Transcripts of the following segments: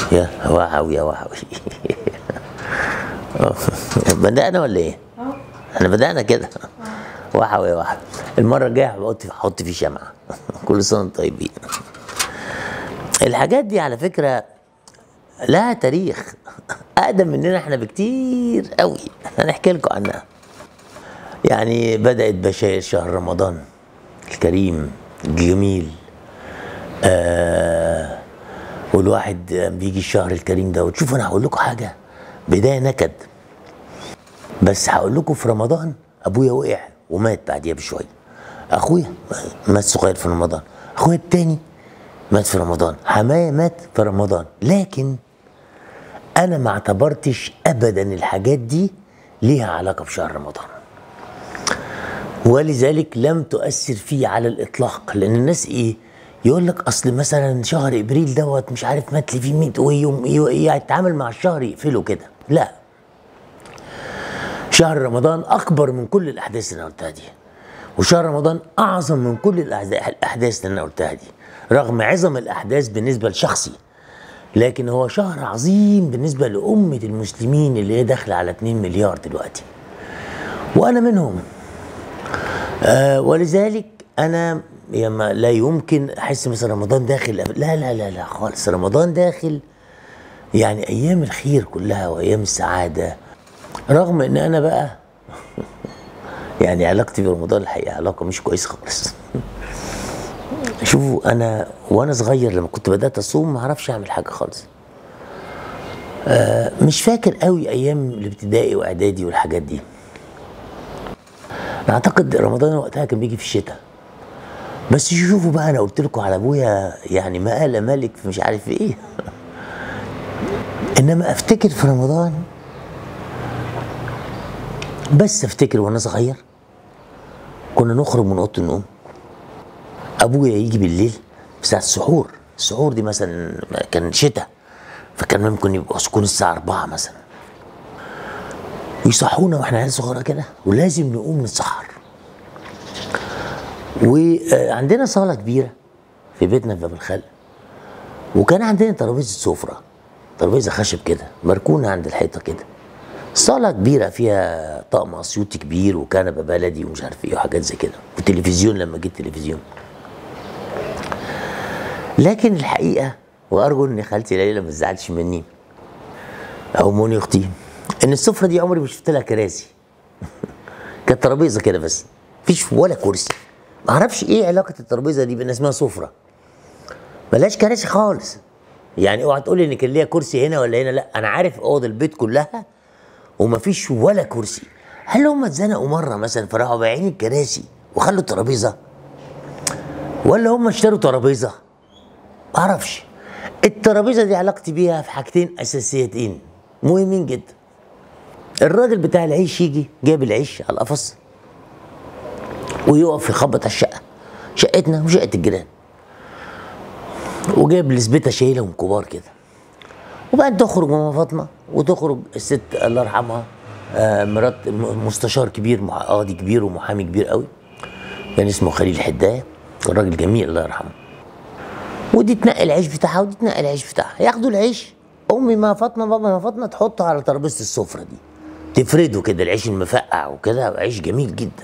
يا وحوي يا وحوي بدأنا ولا ايه؟ احنا بدأنا كده وحوي يا وحوي المرة الجاية هحط هحط فيه شمعة كل سنة وانتم طيبين الحاجات دي على فكرة لها تاريخ أقدم مننا احنا بكتير قوي هنحكي لكم عنها يعني بدأت بشاير شهر رمضان الكريم الجميل آه والواحد بيجي الشهر الكريم ده وتشوفوا انا هقول لكم حاجه بدايه نكد بس هقول لكم في رمضان ابويا وقع ومات بعديها بشويه اخويا مات صغير في رمضان اخويا التاني مات في رمضان حماية مات في رمضان لكن انا ما اعتبرتش ابدا الحاجات دي ليها علاقه بشهر رمضان ولذلك لم تؤثر فيه على الاطلاق لان الناس ايه يقول لك اصل مثلا شهر ابريل دوت مش عارف مات لي فيه 100 ويوم يتعامل مع الشهر يقفله كده لا شهر رمضان اكبر من كل الاحداث اللي انا قلتها دي وشهر رمضان اعظم من كل الأحدا- الاحداث اللي انا قلتها دي رغم عظم الاحداث بالنسبه لشخصي لكن هو شهر عظيم بالنسبه لامه المسلمين اللي هي داخله على 2 مليار دلوقتي وانا منهم آه ولذلك انا يما لا يمكن احس مثلا رمضان داخل لا لا لا لا خالص رمضان داخل يعني ايام الخير كلها وايام السعاده رغم ان انا بقى يعني علاقتي برمضان الحقيقه علاقه مش كويسه خالص شوفوا انا وانا صغير لما كنت بدات اصوم ما اعرفش اعمل حاجه خالص آه مش فاكر قوي ايام الابتدائي واعدادي والحاجات دي انا اعتقد رمضان وقتها كان بيجي في الشتاء بس شوفوا بقى انا قلت لكم على ابويا يعني ما قال ملك في مش عارف ايه انما افتكر في رمضان بس افتكر وانا صغير كنا نخرج من اوضه النوم ابويا يجي بالليل في ساعه السحور السحور دي مثلا كان شتاء فكان ممكن يبقى سكون الساعه 4 مثلا ويصحونا واحنا عيال صغيره كده ولازم نقوم نتسحر وعندنا صاله كبيره في بيتنا في باب الخلق وكان عندنا ترابيزه سفره ترابيزه خشب كده مركونه عند الحيطه كده صاله كبيره فيها طقم اسيوطي كبير وكنبه بلدي ومش عارف ايه وحاجات زي كده وتلفزيون لما جه التلفزيون لكن الحقيقه وارجو ان خالتي ليلى ما تزعلش مني او موني اختي ان السفره دي عمري ما شفت لها كراسي كانت ترابيزه كده بس مفيش ولا كرسي ما اعرفش ايه علاقه الترابيزه دي بان اسمها سفره ملهاش كراسي خالص يعني اوعى تقول لي ان كان ليها كرسي هنا ولا هنا لا انا عارف اوض البيت كلها ومفيش ولا كرسي هل هم اتزنقوا مره مثلا فراحوا بايعين الكراسي وخلوا الترابيزه ولا هم اشتروا ترابيزه ما اعرفش الترابيزه دي علاقتي بيها في حاجتين اساسيتين مهمين جدا الراجل بتاع العيش يجي جايب العيش على القفص ويقف يخبط على الشقه شقتنا وشقه الجيران وجايب لزبته شايلهم كبار كده وبعدين تخرج ماما فاطمه وتخرج الست الله يرحمها آه مرات م- مستشار كبير مح- قاضي كبير ومحامي كبير قوي كان اسمه خليل حدايه كان راجل جميل الله يرحمه ودي تنقي العيش بتاعها ودي تنقي العيش بتاعها ياخدوا العيش امي ما فاطمه بابا ما فاطمه تحطه على ترابيزه السفره دي تفرده كده العيش المفقع وكده عيش جميل جدا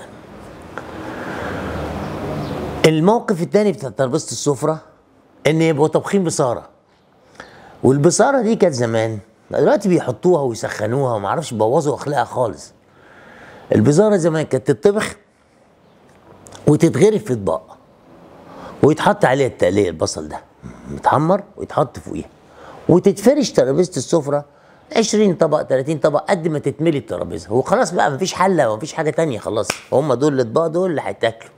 الموقف الثاني بتاع ترابيزه السفره ان يبقوا طابخين بصاره والبصاره دي كانت زمان دلوقتي بيحطوها ويسخنوها وما اعرفش بوظوا اخلاقها خالص البصاره زمان كانت تطبخ وتتغرف في اطباق ويتحط عليها التقليه البصل ده متحمر ويتحط فوقيها وتتفرش ترابيزه السفره 20 طبق 30 طبق قد ما تتملي الترابيزه وخلاص بقى مفيش حله ومفيش حاجه تانية خلاص هم دول الاطباق دول اللي هيتاكلوا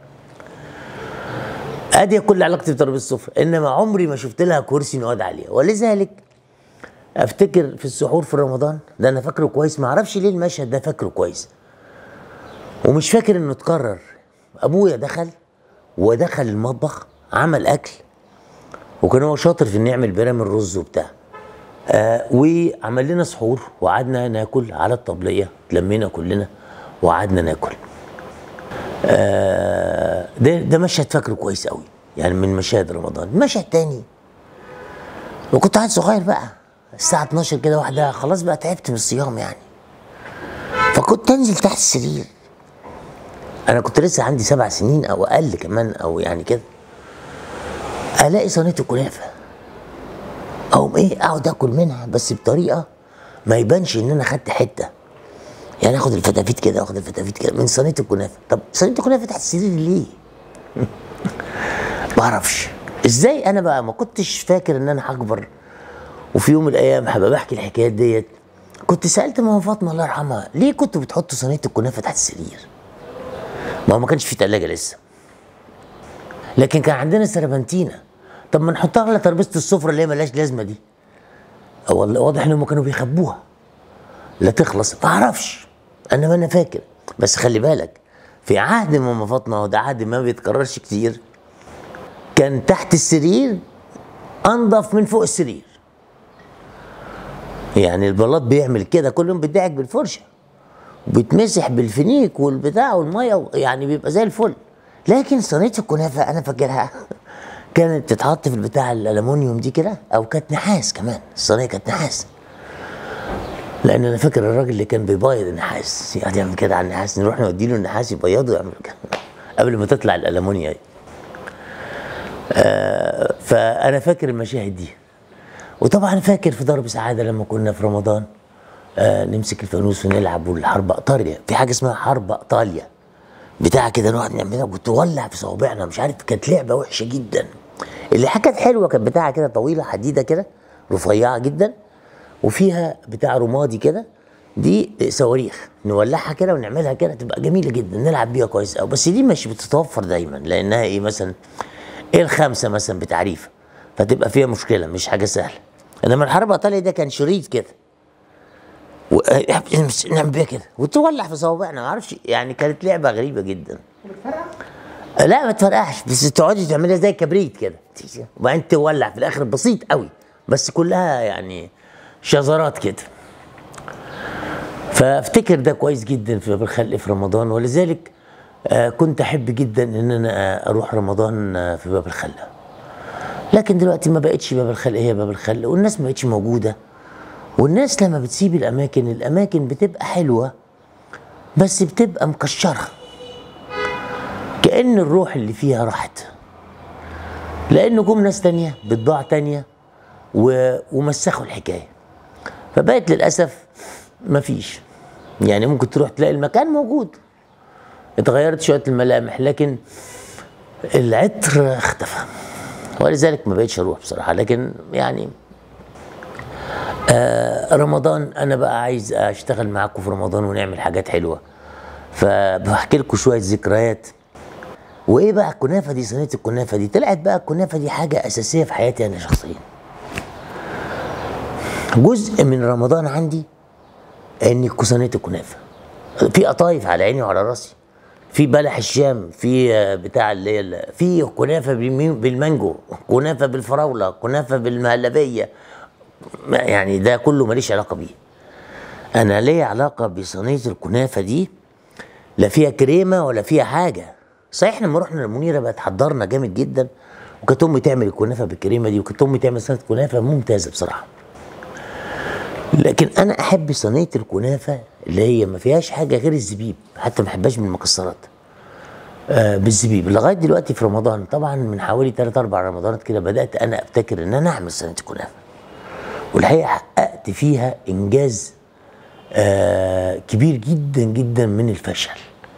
ادي كل علاقتي بترابيزه السفره انما عمري ما شفت لها كرسي نقعد عليه ولذلك افتكر في السحور في رمضان ده انا فاكره كويس ما اعرفش ليه المشهد ده فاكره كويس ومش فاكر انه اتكرر ابويا دخل ودخل المطبخ عمل اكل وكان هو شاطر في انه يعمل برامل رز وبتاع آه وعمل لنا سحور وقعدنا ناكل على الطبليه اتلمينا كلنا وقعدنا ناكل آه ده ده مشهد فاكره كويس قوي يعني من مشاهد رمضان مشهد تاني وكنت قاعد صغير بقى الساعة 12 كده واحدة خلاص بقى تعبت من الصيام يعني فكنت انزل تحت السرير انا كنت لسه عندي سبع سنين او اقل كمان او يعني كده الاقي صينيه الكنافه اقوم ايه اقعد اكل منها بس بطريقه ما يبانش ان انا خدت حته يعني اخد الفتافيت كده اخد الفتافيت كده من صينيه الكنافه طب صينيه الكنافه تحت السرير ليه ما اعرفش ازاي انا بقى ما كنتش فاكر ان انا هكبر وفي يوم من الايام هبقى بحكي الحكايات ديت كنت سالت ماما فاطمه الله يرحمها ليه كنتوا بتحطوا صينيه الكنافه تحت السرير ما هو ما كانش في تلاجة لسه لكن كان عندنا سربنتينة طب ما نحطها على ترابيزة السفرة اللي هي ملهاش لازمة دي والله واضح انهم كانوا بيخبوها لا تخلص ما اعرفش انا ما انا فاكر بس خلي بالك في عهد ماما فاطمه وده عهد ما بيتكررش كتير كان تحت السرير انضف من فوق السرير يعني البلاط بيعمل كده كل يوم بيدعك بالفرشه وبيتمسح بالفينيك والبتاع والميه يعني بيبقى زي الفل لكن صينيه الكنافه انا فاكرها كانت تتحط في البتاع الالومنيوم دي كده او كانت نحاس كمان الصينيه كانت نحاس لان انا فاكر الراجل اللي كان بيبيض النحاس يقعد يعمل كده على النحاس نروح نودي له النحاس يبيضه يعمل كده قبل ما تطلع الالومنيا دي آه فانا فاكر المشاهد دي وطبعا فاكر في درب سعاده لما كنا في رمضان آه نمسك الفانوس ونلعب والحرب ايطاليا في حاجه اسمها حرب ايطاليا بتاع كده نقعد نعملها وتولع في صوابعنا مش عارف كانت لعبه وحشه جدا اللي كانت حلوه كانت بتاعه كده طويله حديده كده رفيعه جدا وفيها بتاع رمادي كده دي صواريخ نولعها كده ونعملها كده تبقى جميله جدا نلعب بيها كويس قوي بس دي مش بتتوفر دايما لانها ايه مثلا ايه الخمسه مثلا بتعريفه فتبقى فيها مشكله مش حاجه سهله انما الحرب الايطالي ده كان شريط كده و- نعمل بيها كده وتولع في صوابعنا ما اعرفش يعني كانت لعبه غريبه جدا لا ما تفرقعش بس تقعدي تعملها زي كبريت كده وبعدين تولع في الاخر بسيط قوي بس كلها يعني شذرات كده فافتكر ده كويس جدا في باب الخلق في رمضان ولذلك آه، كنت احب جدا ان انا اروح رمضان آه، في باب الخلق لكن دلوقتي ما بقتش باب الخلق هي باب الخلق والناس ما بقتش موجوده والناس لما بتسيب الاماكن الاماكن بتبقى حلوه بس بتبقى مكشره كأن الروح اللي فيها راحت لأن جم ناس تانية بطباع تانية و... ومسخوا الحكاية فبقت للأسف مفيش يعني ممكن تروح تلاقي المكان موجود اتغيرت شوية الملامح لكن العطر اختفى ولذلك ما بقتش اروح بصراحة لكن يعني آه رمضان انا بقى عايز اشتغل معاكم في رمضان ونعمل حاجات حلوة فبحكي لكم شوية ذكريات وايه بقى الكنافه دي صينيه الكنافه دي طلعت بقى الكنافه دي حاجه اساسيه في حياتي انا شخصيا جزء من رمضان عندي اني صينيه الكنافه في قطايف على عيني وعلى راسي في بلح الشام في آه، بتاع اللي هي ال- في كنافه بالمي- بالمانجو كنافه بالفراوله كنافه بالمهلبيه ما- يعني ده كله ماليش علاقه بيه انا ليا علاقه بصينيه الكنافه دي لا فيها كريمه ولا فيها حاجه صحيح لما رحنا المنيره بقى اتحضرنا جامد جدا وكانت امي تعمل الكنافه بالكريمه دي وكانت امي تعمل صينيه كنافه ممتازه بصراحه لكن انا احب صينيه الكنافه اللي هي ما فيهاش حاجه غير الزبيب حتى ما بحبهاش من المكسرات آه بالزبيب لغايه دلوقتي في رمضان طبعا من حوالي 3 4 رمضانات كده بدات انا ابتكر ان انا اعمل صينيه الكنافه والحقيقه حققت فيها انجاز آه كبير جدا جدا من الفشل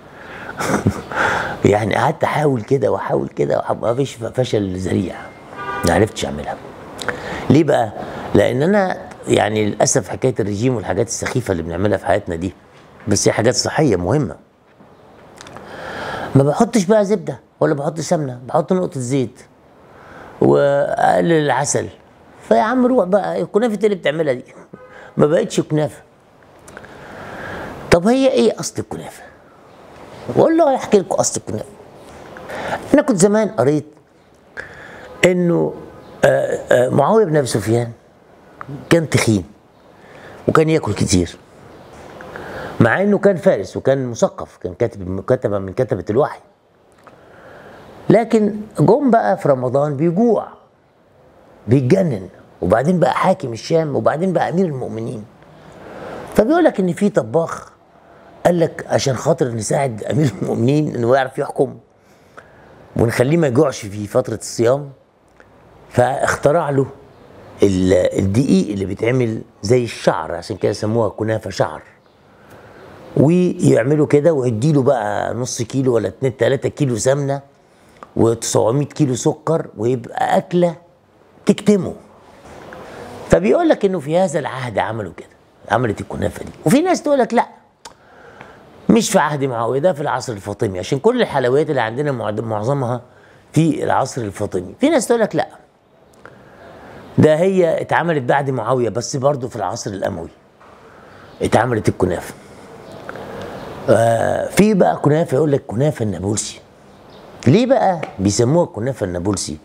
يعني قعدت احاول كده واحاول كده وأحاول- ما فيش فشل ذريع ما عرفتش اعملها ليه بقى لان انا يعني للاسف حكايه الرجيم والحاجات السخيفه اللي بنعملها في حياتنا دي بس هي حاجات صحيه مهمه ما بحطش بقى زبده ولا بحط سمنه بحط نقطه زيت واقلل العسل فيا عم روح بقى الكنافه اللي بتعملها دي ما بقتش كنافه طب هي ايه اصل الكنافه والله احكي لكم اصل الكنافه انا كنت زمان قريت انه آه، آه، معاويه بن ابي سفيان كان تخين وكان ياكل كتير مع انه كان فارس وكان مثقف كان كاتب كتبه من كتبه الوحي لكن جم بقى في رمضان بيجوع بيتجنن وبعدين بقى حاكم الشام وبعدين بقى امير المؤمنين فبيقول لك ان في طباخ قال لك عشان خاطر نساعد امير المؤمنين انه يعرف يحكم ونخليه ما يجوعش في فتره الصيام فاخترع له ال- الدقيق اللي بيتعمل زي الشعر عشان كده سموها كنافه شعر ويعملوا كده ويديله بقى نص كيلو ولا 2 3 كيلو سمنه و900 كيلو سكر ويبقى اكله تكتمه فبيقول لك انه في هذا العهد عملوا كده عملت الكنافه دي وفي ناس تقول لك لا مش في عهد معاويه ده في العصر الفاطمي عشان كل الحلويات اللي عندنا معد- معظمها في العصر الفاطمي في ناس تقول لك لا ده هي اتعملت بعد معاويه بس برضه في العصر الاموي اتعملت الكنافه آه في بقى كنافه يقول لك كنافه النابلسي ليه بقى بيسموها كنافه النابلسي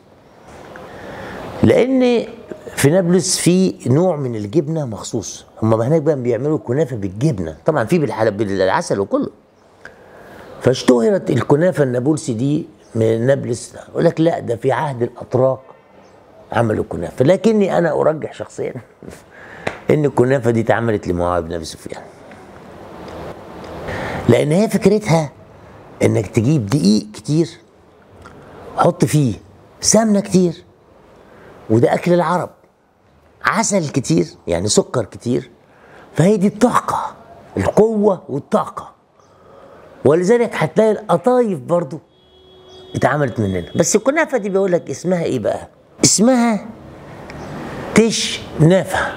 لان في نابلس في نوع من الجبنه مخصوص هم هناك بقى بيعملوا كنافه بالجبنه طبعا في بالحلب بالعسل وكله فاشتهرت الكنافه النابلسي دي من نابلس يقول لك لا ده في عهد الاتراك عملوا كنافه لكني انا ارجح شخصيا ان الكنافه دي اتعملت لمعاويه بن ابي سفيان لان هي فكرتها انك تجيب دقيق كتير حط فيه سمنه كتير وده اكل العرب عسل كتير يعني سكر كتير فهي دي الطاقه القوه والطاقه ولذلك هتلاقي القطايف برضو اتعملت مننا بس الكنافه دي بيقول لك اسمها ايه بقى اسمها تش نافه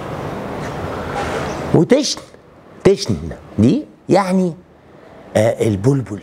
وتشن تشن دي يعني آه البلبل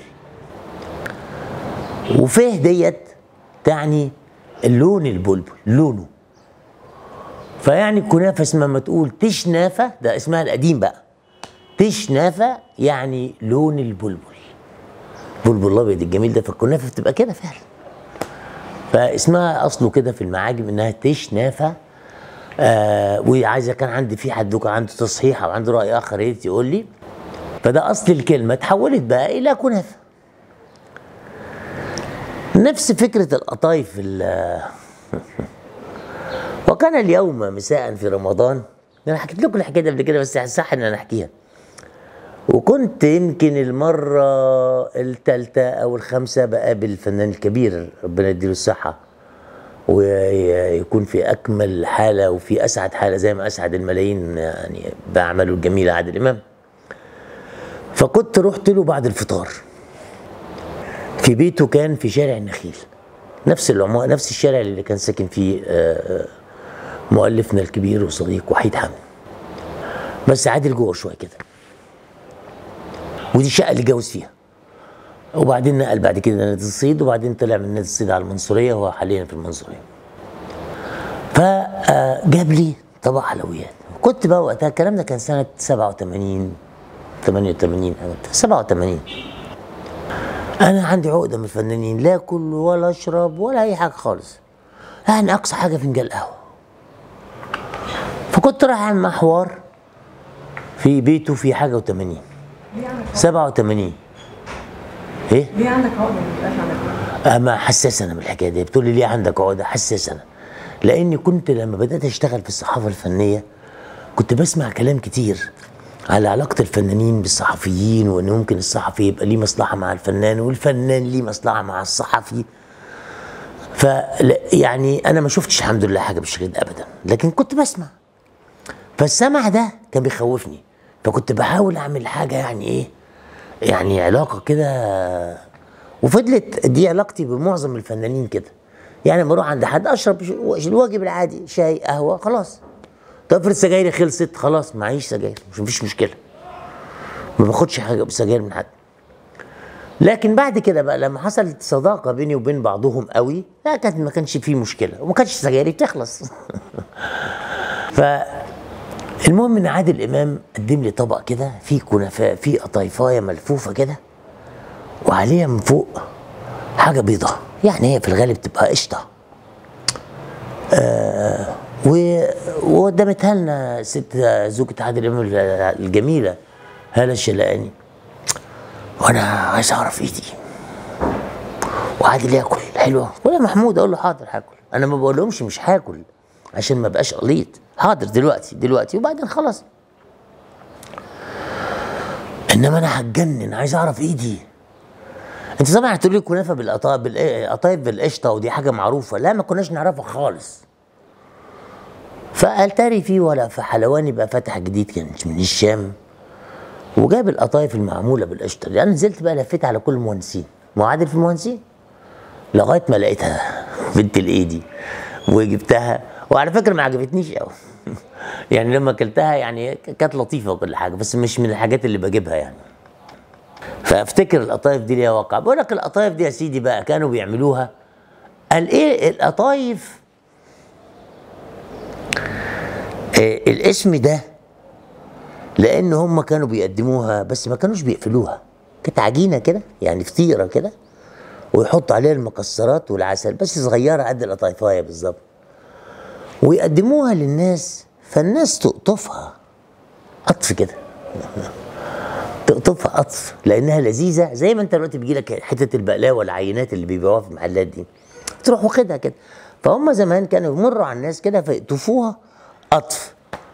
وفيه ديت تعني اللون البلبل لونه فيعني الكنافه اسمها ما تقول تشنافه ده اسمها القديم بقى تشنافه يعني لون البلبل البلبل الابيض الجميل ده فالكنافه بتبقى كده فعلا فاسمها اصله كده في المعاجم انها تشنافه آه وعايزه كان عندي في حد كان عنده تصحيح او عنده راي اخر يا ريت يقول لي فده اصل الكلمه اتحولت بقى الى كنافه نفس فكره القطايف ال- وكان اليوم مساء في رمضان انا حكيت لكم الحكايه دي قبل كده بس صح ان انا احكيها وكنت يمكن المرة الثالثة أو الخامسة بقابل الفنان الكبير ربنا يديله الصحة ويكون في أكمل حالة وفي أسعد حالة زي ما أسعد الملايين يعني بأعماله الجميلة عادل إمام فكنت رحت له بعد الفطار في بيته كان في شارع النخيل نفس العمارة نفس الشارع اللي كان ساكن فيه آه، آه، مؤلفنا الكبير وصديق وحيد حامد بس عادل جوه شويه كده ودي الشقه اللي اتجوز فيها وبعدين نقل بعد كده نادي الصيد وبعدين طلع من نادي الصيد على المنصوريه وهو حاليا في المنصوريه فجاب لي طبق حلويات كنت بقى وقتها الكلام ده كان سنه 87 88 أو 87 انا عندي عقده من الفنانين لا اكل ولا اشرب ولا اي حاجه خالص يعني اقصى حاجه فنجان قهوه فكنت رايح على المحور في بيته في حاجه و80 ليه عندك 87 ايه ليه عندك عقده ما بيبقاش عندك عقدة؟ اما حساس انا من الحكايه دي بتقول لي ليه عندك عقده حساس انا لاني كنت لما بدات اشتغل في الصحافه الفنيه كنت بسمع كلام كتير على علاقه الفنانين بالصحفيين وان ممكن الصحفي يبقى ليه مصلحه مع الفنان والفنان ليه مصلحه مع الصحفي ف يعني انا ما شفتش الحمد لله حاجه بالشكل ده ابدا لكن كنت بسمع فالسمع ده كان بيخوفني فكنت بحاول اعمل حاجه يعني ايه يعني علاقه كده وفضلت دي علاقتي بمعظم الفنانين كده يعني لما اروح عند حد اشرب ش- الواجب العادي شاي قهوه خلاص طب افرض سجايري خلصت خلاص معيش سجاير مش مفيش مشكله ما باخدش حاجه بسجاير من حد لكن بعد كده بقى لما حصلت صداقه بيني وبين بعضهم قوي لا كانت ما كانش فيه مشكله وما كانش سجايري بتخلص ف المهم ان عادل امام قدم لي طبق كده فيه كنافه فيه قطايفايه ملفوفه كده وعليها من فوق حاجه بيضة يعني هي في الغالب تبقى قشطه آه و- وقدمتها لنا ست زوجة عادل امام الجميله هاله الشلقاني وانا عايز اعرف ايه دي وعادل ياكل حلوه ولا محمود اقول له حاضر هاكل انا ما بقولهمش مش هاكل عشان ما بقاش قليط حاضر دلوقتي دلوقتي وبعدين خلاص انما انا هتجنن عايز اعرف ايه دي انت طبعا هتقول لي كنافه بالقطايف بالقطايف بالقشطه ودي حاجه معروفه لا ما كناش نعرفها خالص فالتاري في ولا في حلواني بقى فتح جديد كان من الشام وجاب القطايف المعموله بالقشطه لان نزلت بقى لفيت على كل المهندسين معادل في المهندسين لغايه ما لقيتها بنت الايدي وجبتها وعلى فكره ما عجبتنيش قوي يعني لما اكلتها يعني كانت لطيفه وكل حاجه بس مش من الحاجات اللي بجيبها يعني فافتكر القطايف دي ليها واقع بقول لك القطايف دي يا سيدي بقى كانوا بيعملوها قال ايه القطايف آه الاسم ده لان هم كانوا بيقدموها بس ما كانوش بيقفلوها كانت عجينه كده يعني فطيره كده ويحطوا عليها المكسرات والعسل بس صغيره قد القطايفايه بالظبط ويقدموها للناس فالناس تقطفها قطف كده تقطفها قطف لانها لذيذه زي ما انت دلوقتي بيجي لك حته البقلاوه العينات اللي بيبيعوها في المحلات دي تروح واخدها كده فهم زمان كانوا يمروا على الناس كده فيقطفوها قطف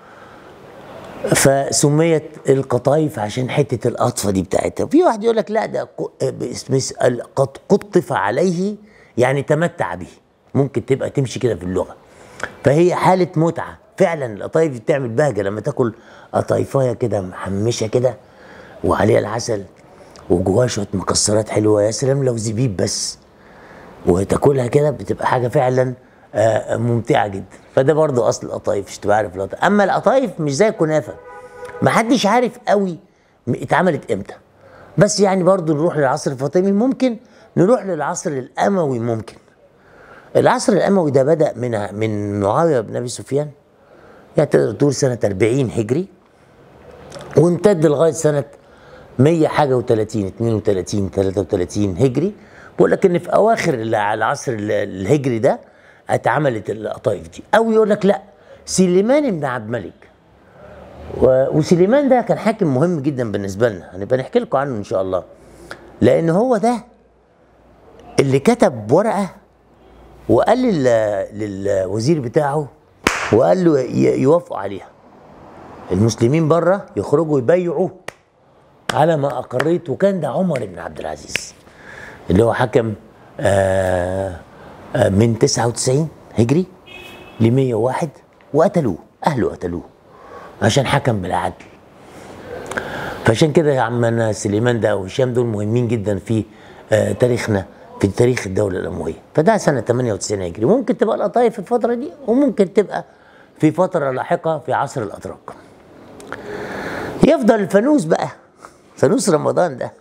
فسميت القطايف عشان حته القطفه دي بتاعتها في واحد يقول لك لا ده باسم قد قطف عليه يعني تمتع به ممكن تبقى تمشي كده في اللغه فهي حاله متعه فعلا القطايف دي بتعمل بهجه لما تاكل قطايفايه كده محمشه كده وعليها العسل وجواها شويه مكسرات حلوه يا سلام لو زبيب بس وتاكلها كده بتبقى حاجه فعلا آه ممتعه جدا فده برضو اصل القطايف مش تبقى عارف القطايف اما القطايف مش زي الكنافه ما حدش عارف قوي اتعملت امتى بس يعني برضو نروح للعصر الفاطمي ممكن نروح للعصر الاموي ممكن العصر الاموي ده بدا من من معاويه بن ابي سفيان يعني تقدر تقول سنه 40 هجري وامتد لغايه سنه 100 حاجه و30 32 33 هجري بقول لك ان في اواخر العصر الهجري ده اتعملت القطايف دي او يقول لك لا سليمان بن عبد الملك وسليمان ده كان حاكم مهم جدا بالنسبه لنا هنبقى نحكي لكم عنه ان شاء الله لان هو ده اللي كتب ورقه وقال للوزير بتاعه وقال له يوافقوا عليها المسلمين بره يخرجوا يبيعوا على ما اقريت وكان ده عمر بن عبد العزيز اللي هو حكم آآ آآ من 99 هجري ل 101 وقتلوه اهله قتلوه عشان حكم بالعدل فعشان كده يا عمنا سليمان ده وهشام دول مهمين جدا في تاريخنا في تاريخ الدوله الامويه فده سنه 98 هجري ممكن تبقى القطايف في الفتره دي وممكن تبقى في فتره لاحقه في عصر الاتراك يفضل الفانوس بقى فانوس رمضان ده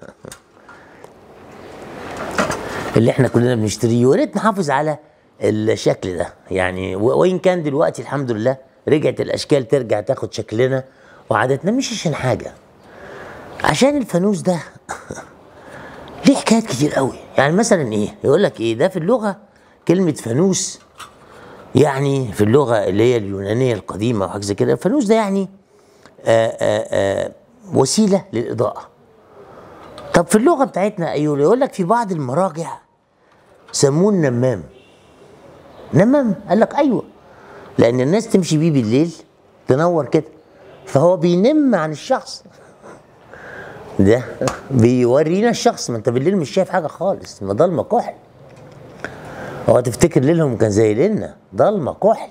اللي احنا كلنا بنشتريه ويا ريت نحافظ على الشكل ده يعني وان كان دلوقتي الحمد لله رجعت الاشكال ترجع تاخد شكلنا وعاداتنا مش عشان حاجه عشان الفانوس ده ليه حكايات كتير قوي يعني مثلا ايه يقول لك ايه ده في اللغه كلمه فانوس يعني في اللغه اللي هي اليونانيه القديمه وحاجه زي كده الفانوس ده يعني آآ آآ وسيله للاضاءه طب في اللغه بتاعتنا ايوه يقول لك في بعض المراجع سموه النمام نمام قال لك ايوه لان الناس تمشي بيه بالليل تنور كده فهو بينم عن الشخص ده بيورينا الشخص ما انت بالليل مش شايف حاجه خالص ما ضلمه كحل هو تفتكر ليلهم كان زي ليلنا ضلمه كحل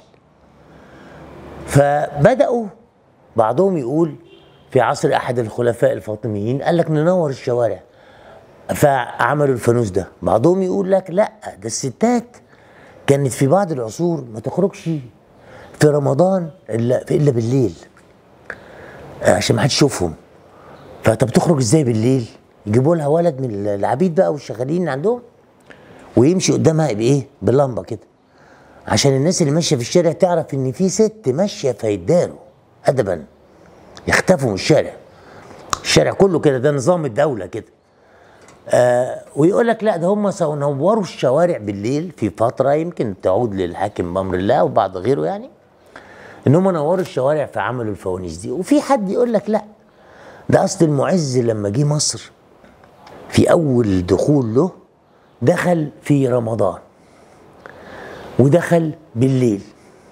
فبداوا بعضهم يقول في عصر احد الخلفاء الفاطميين قال لك ننور الشوارع فعملوا الفانوس ده بعضهم يقول لك لا ده الستات كانت في بعض العصور ما تخرجش في رمضان الا الا بالليل عشان ما حدش يشوفهم فطب تخرج ازاي بالليل يجيبوا لها ولد من العبيد بقى والشغالين عندهم ويمشي قدامها بايه باللمبه كده عشان الناس اللي ماشيه في الشارع تعرف ان في ست ماشيه فيتداروا ادبا يختفوا من الشارع الشارع كله كده ده نظام الدوله كده آه ويقول لك لا ده هم نوروا الشوارع بالليل في فتره يمكن تعود للحاكم بامر الله وبعض غيره يعني ان هم نوروا الشوارع فعملوا الفوانيس دي وفي حد يقول لك لا ده اصل المعز لما جه مصر في اول دخول له دخل في رمضان ودخل بالليل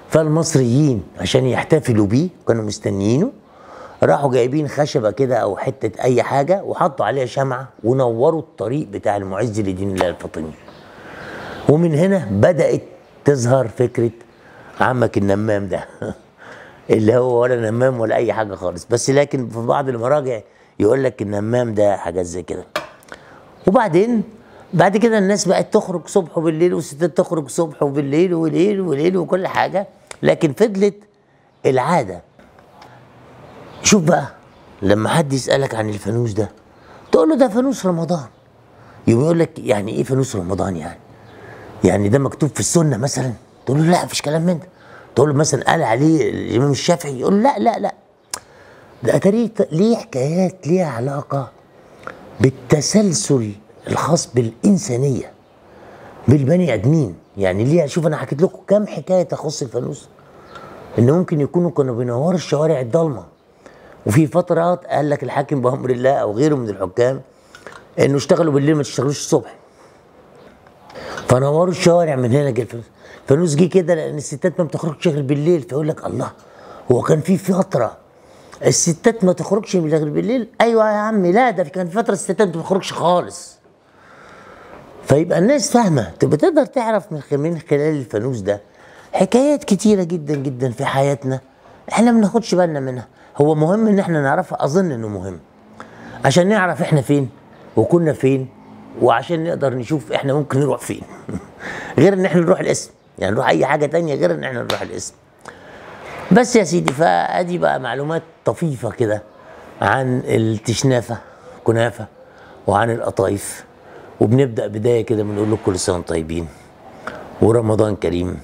فالمصريين عشان يحتفلوا بيه كانوا مستنيينه راحوا جايبين خشبة كده أو حتة أي حاجة وحطوا عليها شمعة ونوروا الطريق بتاع المعز لدين الله الفاطمي ومن هنا بدأت تظهر فكرة عمك النمام ده اللي هو ولا نمام ولا أي حاجة خالص بس لكن في بعض المراجع يقول لك النمام ده حاجات زي كده وبعدين بعد كده الناس بقت تخرج صبح وبالليل والستات تخرج صبح وبالليل وليل وليل وكل حاجة لكن فضلت العادة شوف بقى لما حد يسألك عن الفانوس ده تقول له ده فانوس رمضان يقوم يقول لك يعني ايه فانوس رمضان يعني يعني ده مكتوب في السنة مثلا تقول له لا مفيش كلام من ده تقول له مثلا قال عليه الإمام الشافعي يقول له لا لا لا ده أتاريه ليه حكايات ليها علاقة بالتسلسل الخاص بالإنسانية بالبني آدمين يعني ليه شوف أنا حكيت لكم كام حكاية تخص الفانوس إن ممكن يكونوا كانوا بينوروا الشوارع الضلمة وفي فترات قال لك الحاكم بأمر الله أو غيره من الحكام إنه اشتغلوا بالليل ما تشتغلوش الصبح فنوروا الشوارع من هنا جه الفانوس الفانوس جه كده لأن الستات ما بتخرجش غير بالليل فيقول لك الله هو كان في فترة الستات ما تخرجش غير بالليل ايوه يا عمي لا ده كان فتره الستات ما بتخرجش خالص فيبقى الناس فاهمه تبقى تقدر تعرف من من خلال الفانوس ده حكايات كتيره جدا جدا في حياتنا احنا ما بناخدش بالنا منها هو مهم ان احنا نعرفها اظن انه مهم عشان نعرف احنا فين وكنا فين وعشان نقدر نشوف احنا ممكن نروح فين غير ان احنا نروح الاسم يعني نروح اي حاجه تانية غير ان احنا نروح الاسم بس يا سيدي فادي بقى معلومات طفيفه كده عن التشنافه كنافه وعن القطايف وبنبدا بدايه كده بنقول لكم كل سنه وانتم طيبين ورمضان كريم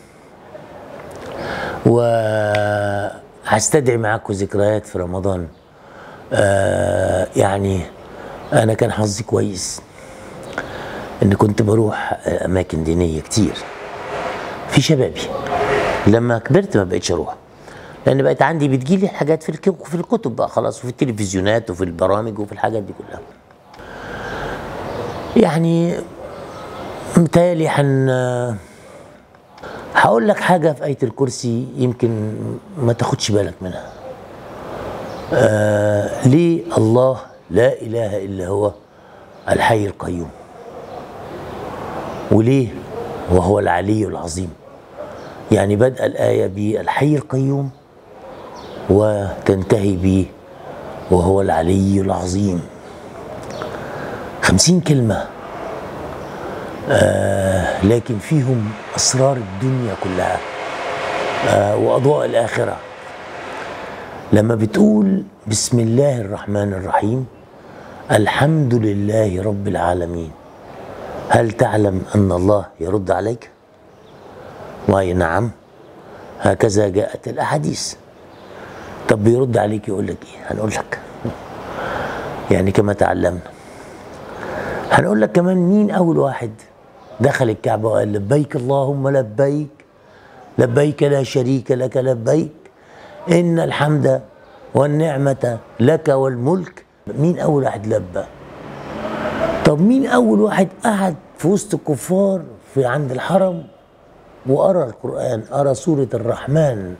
وهستدعي معاكم ذكريات في رمضان آه يعني انا كان حظي كويس ان كنت بروح اماكن دينيه كتير في شبابي لما كبرت ما بقتش اروح لان بقت عندي بتجيلي حاجات في الك- في الكتب بقى خلاص وفي التلفزيونات وفي البرامج وفي الحاجات دي كلها يعني متهيألي حن هقول لك حاجة في آية الكرسي يمكن ما تاخدش بالك منها آه ليه الله لا إله إلا هو الحي القيوم وليه وهو العلي العظيم يعني بدأ الآية بالحي القيوم وتنتهي به وهو العلي العظيم خمسين كلمة آه لكن فيهم أسرار الدنيا كلها آه وأضواء الآخرة لما بتقول بسم الله الرحمن الرحيم الحمد لله رب العالمين هل تعلم أن الله يرد عليك؟ وأي نعم هكذا جاءت الأحاديث طب بيرد عليك يقول لك إيه؟ هنقول لك يعني كما تعلمنا هنقول لك كمان مين أول واحد دخل الكعبة وقال لبيك اللهم لبيك لبيك لا شريك لك لبيك إن الحمد والنعمة لك والملك مين أول واحد لبى طب مين أول واحد قعد في وسط الكفار في عند الحرم وقرأ القرآن قرأ سورة الرحمن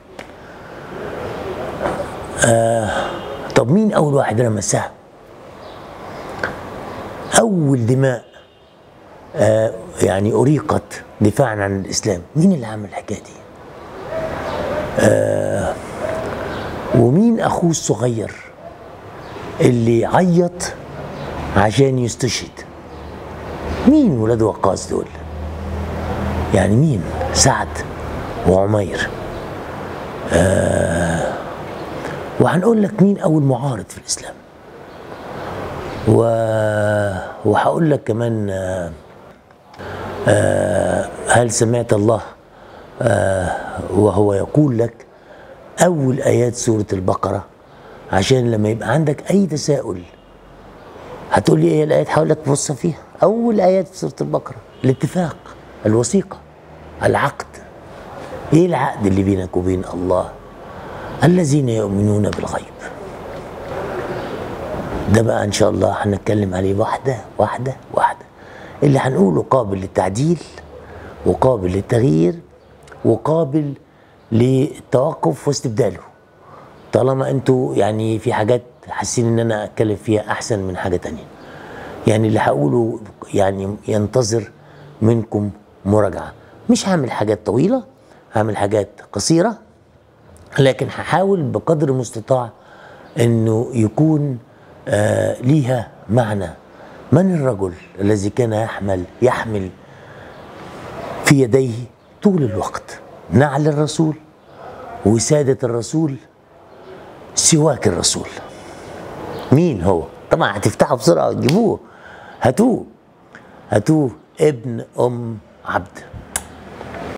آه طب مين أول واحد رمى سهم أول دماء آه يعني أريقت دفاعا عن الإسلام مين اللي عمل الحكاية دي آه ومين أخوه الصغير اللي عيط عشان يستشهد مين ولاد وقاص دول يعني مين سعد وعمير آه وهنقول لك مين اول معارض في الاسلام و... وهقول لك كمان آه آه هل سمعت الله آه وهو يقول لك اول ايات سوره البقره عشان لما يبقى عندك اي تساؤل هتقول لي ايه الايات هقول لك بص فيها اول ايات في سوره البقره الاتفاق الوثيقه العقد ايه العقد اللي بينك وبين الله الذين يؤمنون بالغيب ده بقى ان شاء الله هنتكلم عليه واحده واحده واحده اللي هنقوله قابل للتعديل وقابل للتغيير وقابل للتوقف واستبداله طالما انتوا يعني في حاجات حاسين ان انا اتكلم فيها احسن من حاجه تانية يعني اللي هقوله يعني ينتظر منكم مراجعه مش هعمل حاجات طويله هعمل حاجات قصيره لكن هحاول بقدر المستطاع انه يكون آه ليها معنى من الرجل الذي كان يحمل يحمل في يديه طول الوقت نعل الرسول وسادة الرسول سواك الرسول مين هو طبعا هتفتحوا بسرعة وتجيبوه هاتوه هاتوه ابن أم عبد